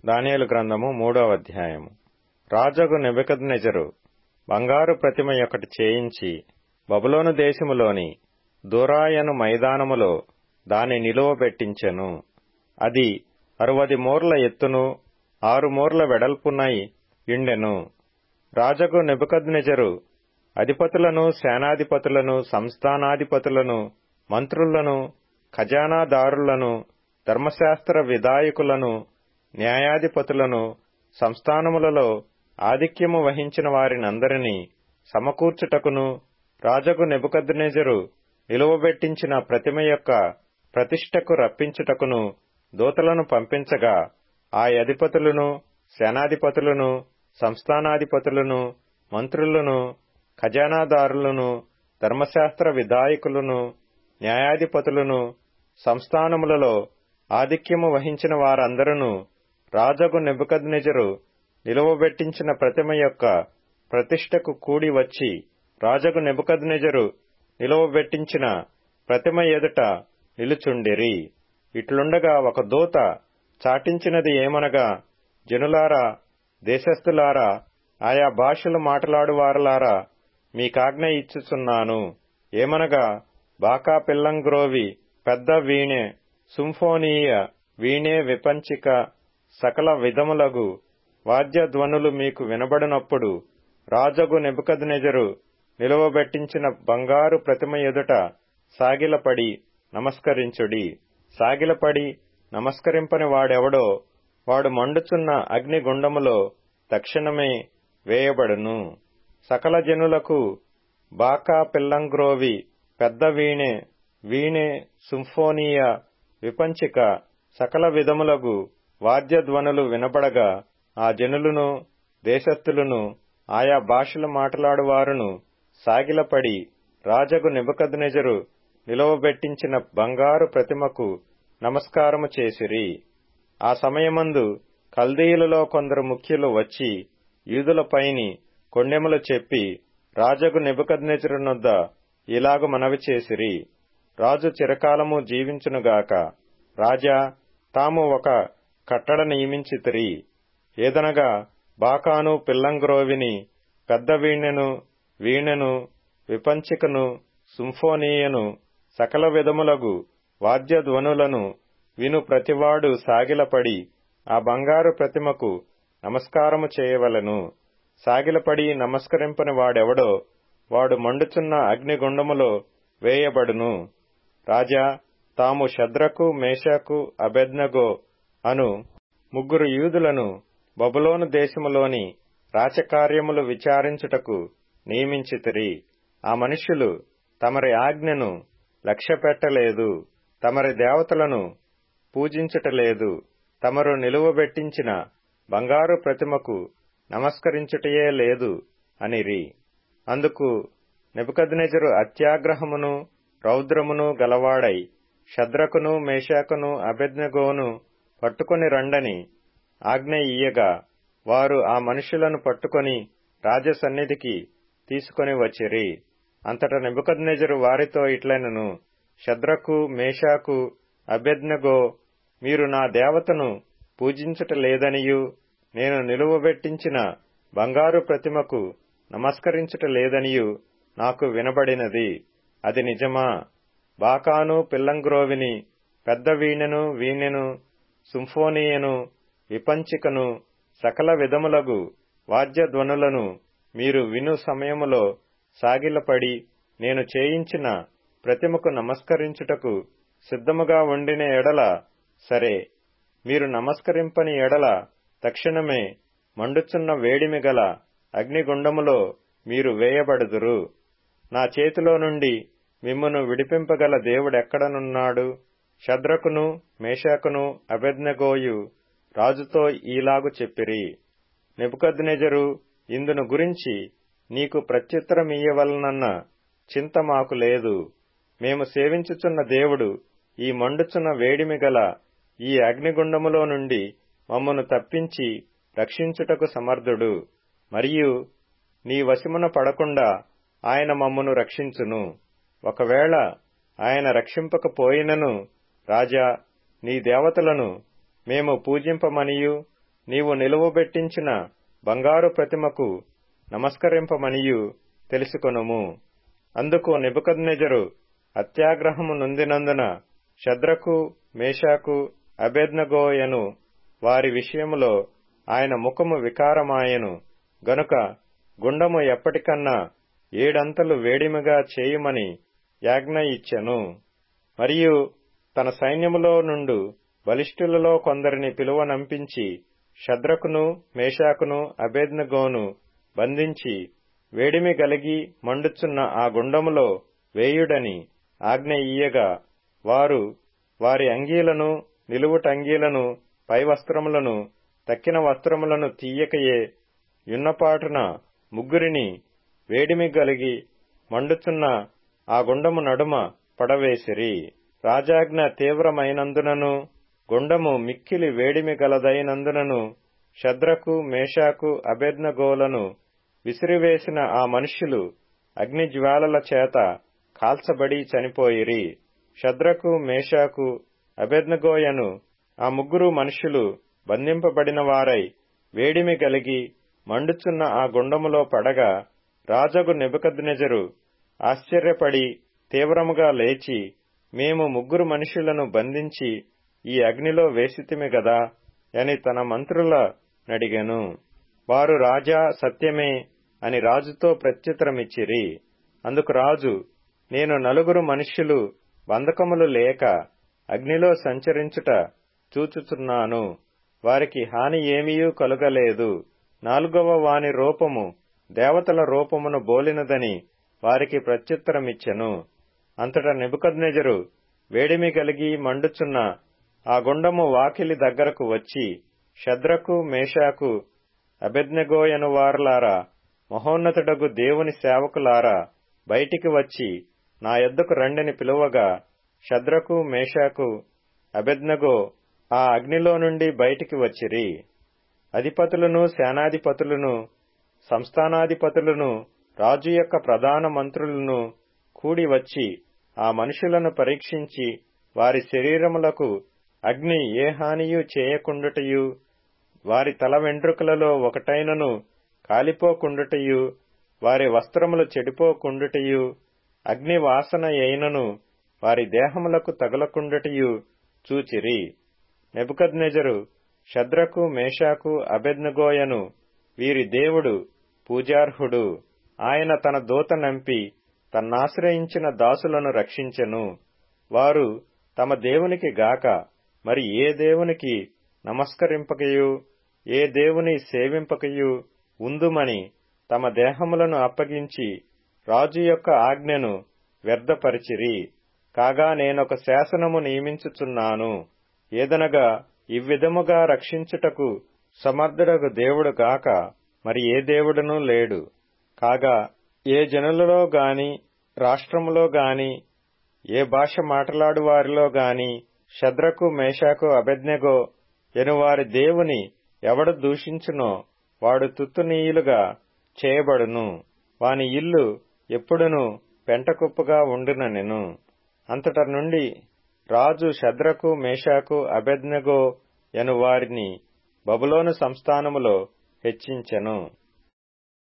దానియేలు గ్రంథము మూడవ అధ్యాయము రాజగు నెబుకద్నెజరు బంగారు ప్రతిమ ఒకటి చేయించి బబులోను దేశములోని దూరాయను మైదానములో దాని నిలువబెట్టించెను అది అరువది మూర్ల ఎత్తును ఆరు మూర్ల వెడల్పునై యుండెను రాజగు నెబుకద్నెజరు అధిపతులను సేనాధిపతులను సంస్థానాధిపతులను మంత్రులను ఖజానాదారులను ధర్మశాస్త్ర విధాయకులను న్యాయాధిపతులను సంస్థానములలో ఆధిక్యము వహించిన వారినందరినీ సమకూర్చుటకును రాజగు నెబుకద్నెజరు నిలువబెట్టించిన ప్రతిమ యొక్క ప్రతిష్టకు రప్పించుటకును దూతలను పంపించగా ఆ అధిపతులను సేనాధిపతులను సంస్థానాధిపతులను మంత్రులను ఖజానాదారులను ధర్మశాస్త్ర విధాయకులను న్యాయాధిపతులను సంస్థానములలో ఆధిక్యము వహించిన వారందరూ రాజగు నెబుకద్నెజరు నిలువబెట్టించిన ప్రతిమ యొక్క ప్రతిష్టకు కూడి వచ్చి రాజగు నెబుకద్నెజరు నిలువబెట్టించిన ప్రతిమ ఎదుట నిలుచుండిరి ఇట్లుండగా ఒక దూత చాటించినది ఏమనగా జనులారా దేశస్థులారా ఆయా భాషలు మాట్లాడువారలారా మీకాజ్ఞ ఇచ్చుచున్నాను ఏమనగా బాకా పిల్లంగ్రోవి పెద్ద వీణె సుంఫోనీయ వీణే విపంచిక సకల విధములగు వాద్యధ్వనులు మీకు వినబడినప్పుడు రాజగు నెబుకద్నెజరు నిలువబెట్టించిన బంగారు ప్రతిమ ఎదుట సాగిలపడి నమస్కరించుడి సాగిలపడి నమస్కరింపని వాడెవడో వాడు మండుచున్న అగ్నిగుండములో తక్షణమే వేయబడును సకల జనులకు బాకా పిల్లంగ్రోవి పెద్ద వీణె వీణె సింఫోనీయ విపంచిక సకల విధములగు వాద్యధ్వనులు వినబడగా ఆ జనులను దేశస్థులను ఆయా భాషలు మాట్లాడువారును సాగిలపడి రాజగు నిబకద్నెజరు నిలవబెట్టించిన బంగారు ప్రతిమకు నమస్కారము చేసిరి ఆ సమయమందు కల్దీయులలో కొందరు ముఖ్యులు వచ్చి యూదులపైని కొండెములు చెప్పి రాజగు నిబకద్నెజరునొద్ద ఇలాగు మనవి చేసిరి రాజు చిరకాలము జీవించునుగాక రాజా తాము ఒక కట్టడ నియమించితిరి ఏదనగా బాకాను పిల్లంగ్రోవిని పెద్ద వీణెను వీణెను విపంచికను సింఫోనీయను సకల విధములగు వాద్యధ్వనులను విను ప్రతివాడు సాగిలపడి ఆ బంగారు ప్రతిమకు నమస్కారము చేయవలను సాగిలపడి నమస్కరింపని వాడెవడో వాడు మండుచున్న అగ్నిగుండములో వేయబడును రాజా తాము శద్రకు మేషకు అబెద్నగో అను ముగ్గురు యూదులను బబులోను దేశములోని రాచకార్యములు విచారించుటకు నియమించితిరి ఆ మనుష్యులు తమరి ఆజ్ఞను లక్ష్యపెట్టలేదు తమరి దేవతలను పూజించుటలేదు తమరు నిలువబెట్టించిన బంగారు ప్రతిమకు నమస్కరించుటయే లేదు అనిరి అందుకు నెబుకద్నెజరు అత్యాగ్రహమును రౌద్రమును గలవాడై శద్రకును మేషాకును అభెజ్ఞగోను పట్టుకొని రండని ఆజ్ఞ ఇయ్యగా వారు ఆ మనుషులను పట్టుకొని రాజసన్నిధికి తీసుకొని వచ్చిరి అంతట నెబుకద్నెజరు వారితో ఇట్లనను శద్రకు మేషాకు అభెజ్ఞగో మీరు నా దేవతను పూజించుట లేదనియు నేను నిలువబెట్టించిన బంగారు ప్రతిమకు నమస్కరించుట లేదనియు నాకు వినబడినది అది నిజమా బాకాను పిల్లంగ్రోవిని పెద్ద వీణెను వీణెను సింఫోనీయను విపంచికను సకల విధములగు వాద్యధ్వనులను మీరు విను సమయములో సాగిలపడి నేను చేయించిన ప్రతిమకు నమస్కరించుటకు సిద్ధముగా ఉండిన ఎడల సరే మీరు నమస్కరింపని ఎడల తక్షణమే మండుచున్న వేడిమి గల అగ్నిగుండములో మీరు వేయబడుదురు నా చేతిలో నుండి మిమ్మును విడిపింపగల దేవుడెక్కడనున్నాడు శద్రకును మేషాకును అభెజ్ఞగోయు రాజుతో ఈలాగు చెప్పిరి నెబుకద్నెజరు ఇందును గురించి నీకు ప్రత్యుత్తరమియ్యవలనన్న చింత మాకు లేదు మేము సేవించుచున్న దేవుడు ఈ మండుచున్న వేడిమి గల ఈ అగ్నిగుండములో నుండి మమ్మను తప్పించి రక్షించుటకు సమర్థుడు మరియు నీ వశమున పడకుండా ఆయన మమ్మను రక్షించును ఒకవేళ ఆయన రక్షింపకపోయినను రాజా నీ దేవతలను మేము పూజింపమనియు నీవు నిలువబెట్టించిన బంగారు ప్రతిమకు నమస్కరింపమనియు తెలుసుకొనుము అందుకు నిబుకద్నెజరు అత్యాగ్రహము నొందినందున శద్రకు మేషాకు అబేద్నగోయను వారి విషయములో ఆయన ముఖము వికారమాయెను గనుక గుండము ఎప్పటికన్నా ఏడంతలు వేడిమిగా చేయుమని యాజ్ఞ ఇచ్చెను మరియు తన సైన్యములో నుండు బలిష్ఠులలో కొందరిని పిలువనంపించి శద్రకును మేషాకును అబేద్నగోను బంధించి వేడిమి గలిగి మండుచున్న ఆ గుండములో వేయుడని ఆజ్ఞ ఇయ్యగా వారు వారి అంగీలను నిలువుటంగీలను పై వస్త్రములను తక్కిన వస్త్రములను తీయకయే యున్నపాటున ముగ్గురిని వేడిమి గలిగి మండుచున్న ఆ గుండము నడుమ పడవేసిరి రాజాజ్ఞ తీవ్రమైనందునను గుండము మిక్కిలి వేడిమి గలదైనందునను శద్రకు మేషాకు అబెద్నగోలను విసిరివేసిన ఆ మనుష్యులు అగ్నిజ్వాలల చేత కాల్చబడి చనిపోయిరి శద్రకు మేషాకు అబెద్నగోయను ఆ ముగ్గురు మనుష్యులు బంధింపబడిన వారై వేడిమి కలిగి మండుచున్న ఆ గుండములో పడగా రాజగు నెబుకద్నెజరు ఆశ్చర్యపడి తీవ్రముగా లేచి మేము ముగ్గురు మనుషులను బంధించి ఈ అగ్నిలో వేసితిమి గదా అని తన మంత్రుల నడిగెను వారు రాజా సత్యమే అని రాజుతో ప్రత్యుత్తరమిచ్చిరి అందుకు రాజు నేను నలుగురు మనుష్యులు బంధకములు లేక అగ్నిలో సంచరించుట చూచుచున్నాను వారికి హాని ఏమీయూ కలుగలేదు నాలుగవ వాని రూపము దేవతల రూపమును బోలినదని వారికి ప్రత్యుత్తరమిచ్చెను అంతటా నిబుకద్నెజరు వేడిమి కలిగి మండుచున్న ఆ గుండము వాకిలి దగ్గరకు వచ్చి శద్రకు మేషాకు అబెద్నెగోయను వారలారా మహోన్నతుడగు దేవుని సేవకులారా బయటికి వచ్చి నా యొద్దకు రండిని పిలువగా శద్రకు మేషాకు అబెద్నగో ఆ అగ్నిలో నుండి బయటికి వచ్చిరి అధిపతులను సేనాధిపతులను సంస్థానాధిపతులను రాజు యొక్క ప్రధాన మంత్రులను కూడి వచ్చి ఆ మనుషులను పరీక్షించి వారి శరీరములకు అగ్ని ఏ హానియు చేయకుండుటయు వారి తల వెంట్రుకలలో ఒకటైనను కాలిపోకుండుటయు వారి వస్త్రములు చెడిపోకుండుటయు అగ్ని వాసన అయినను వారి దేహములకు తగలకుండుటయు చూచిరి నెబుకద్నెజరు శద్రకు మేషాకు అబెద్నగోయను వీరి దేవుడు పూజార్హుడు ఆయన తన దూత నంపి తన్నాశ్రయించిన దాసులను రక్షించెను వారు తమ దేవునికి గాక మరి ఏ దేవునికి నమస్కరింపకయు ఏ దేవుని సేవింపకయు ఉందుమని తమ దేహములను అప్పగించి రాజు యొక్క ఆజ్ఞను వ్యర్థపరిచిరి కాగా నేనొక శాసనము నియమించుచున్నాను ఏదనగా ఇవ్విధముగా రక్షించుటకు సమర్థుడగు దేవుడు కాక మరి ఏ దేవుడునూ లేడు కాగా ఏ జనులలో గాని రాష్ట్రములో గాని ఏ భాష మాట్లాడు వారిలో గాని శద్రకు మేషాకు అబెజ్ఞగో ఎనువారి దేవుని ఎవడు దూషించునో వాడు తుత్తునీయులుగా చేయబడును వాని ఇల్లు ఎప్పుడును పెంటకుప్పగా ఉండుననెను అంతట నుండి రాజు శద్రకు మేషాకు అబెజ్ఞగో ఎను వారిని బబులోను సంస్థానములో హెచ్చించెను